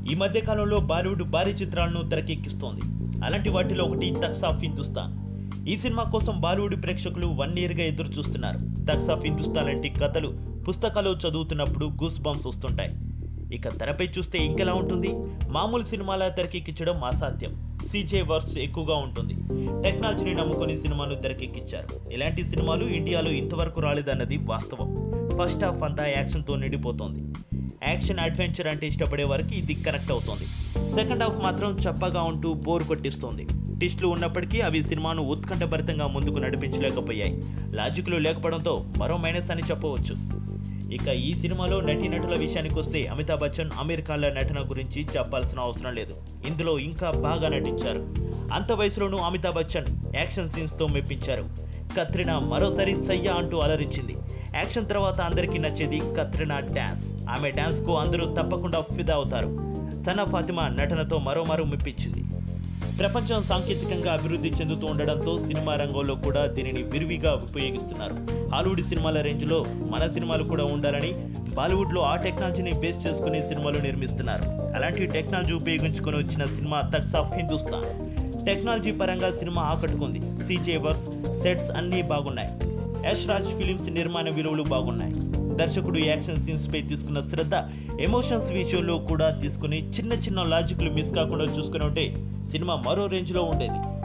ఈ మధ్య కాలంలో బాలీవుడ్ భారీ చిత్రాలను తెరకెక్కిస్తోంది అలాంటి వాటిలో ఒకటి తక్స్ ఆఫ్ హిందుస్థాన్ ఈ సినిమా కోసం బాలీవుడ్ ప్రేక్షకులు వన్ ఇయర్గా ఎదురు చూస్తున్నారు తక్స్ ఆఫ్ హిందుస్థాన్ లాంటి కథలు పుస్తకాలు చదువుతున్నప్పుడు గూస్ బంప్స్ వస్తుంటాయి ఇక తెరపై చూస్తే ఇంకెలా ఉంటుంది మామూలు సినిమాల తెరకెక్కించడం అసాధ్యం సీజే వర్క్స్ ఎక్కువగా ఉంటుంది టెక్నాలజీని నమ్ముకొని సినిమాను తెరకెక్కించారు ఇలాంటి సినిమాలు ఇండియాలో ఇంతవరకు రాలేదన్నది వాస్తవం ఫస్ట్ హాఫ్ అంతా యాక్షన్తో నిండిపోతోంది యాక్షన్ అడ్వెంచర్ అంటే ఇష్టపడే వారికి ఇది కనెక్ట్ అవుతోంది సెకండ్ హాఫ్ మాత్రం చప్పగా ఉంటూ బోర్ కొట్టిస్తోంది టిస్టులు ఉన్నప్పటికీ అవి సినిమాను ఉత్కంఠభరితంగా ముందుకు నడిపించలేకపోయాయి లాజిక్లు లేకపోవడంతో మరో మైనస్ అని చెప్పవచ్చు ఇక ఈ సినిమాలో నటీనటుల విషయానికి వస్తే అమితాబ్ బచ్చన్ అమీర్ ఖాన్ల నటన గురించి చెప్పాల్సిన అవసరం లేదు ఇందులో ఇంకా బాగా నటించారు అంత వయసులోనూ అమితాబ్ బచ్చన్ యాక్షన్ సీన్స్తో మెప్పించారు కత్రినా మరోసారి సయ్యా అంటూ అలరించింది యాక్షన్ తర్వాత అందరికీ నచ్చేది కత్రినా డ్యాన్స్ ఆమె డ్యాన్స్కు అందరూ తప్పకుండా ఫిదా అవుతారు సనా ఫాతిమా నటనతో మరోమారు మెప్పించింది ప్రపంచం సాంకేతికంగా అభివృద్ధి చెందుతూ ఉండడంతో సినిమా రంగంలో కూడా దీనిని విరివిగా ఉపయోగిస్తున్నారు హాలీవుడ్ సినిమాల రేంజ్లో మన సినిమాలు కూడా ఉండాలని బాలీవుడ్లో ఆ టెక్నాలజీని బేస్ చేసుకుని సినిమాలు నిర్మిస్తున్నారు అలాంటి టెక్నాలజీ ఉపయోగించుకొని వచ్చిన cinema thugs of Hindustan technology పరంగా సినిమా ఆకట్టుకుంది సీజే వర్క్స్ సెట్స్ అన్నీ బాగున్నాయి యష్ రాజ్ ఫిలిమ్స్ నిర్మాణ విలువలు బాగున్నాయి దర్శకుడు యాక్షన్ సీన్స్ పై తీసుకున్న శ్రద్ధ ఎమోషన్స్ విషయంలో కూడా తీసుకుని చిన్న చిన్న లాజిక్లు మిస్ కాకుండా చూసుకుని ఉంటే సినిమా మరో రేంజ్లో ఉండేది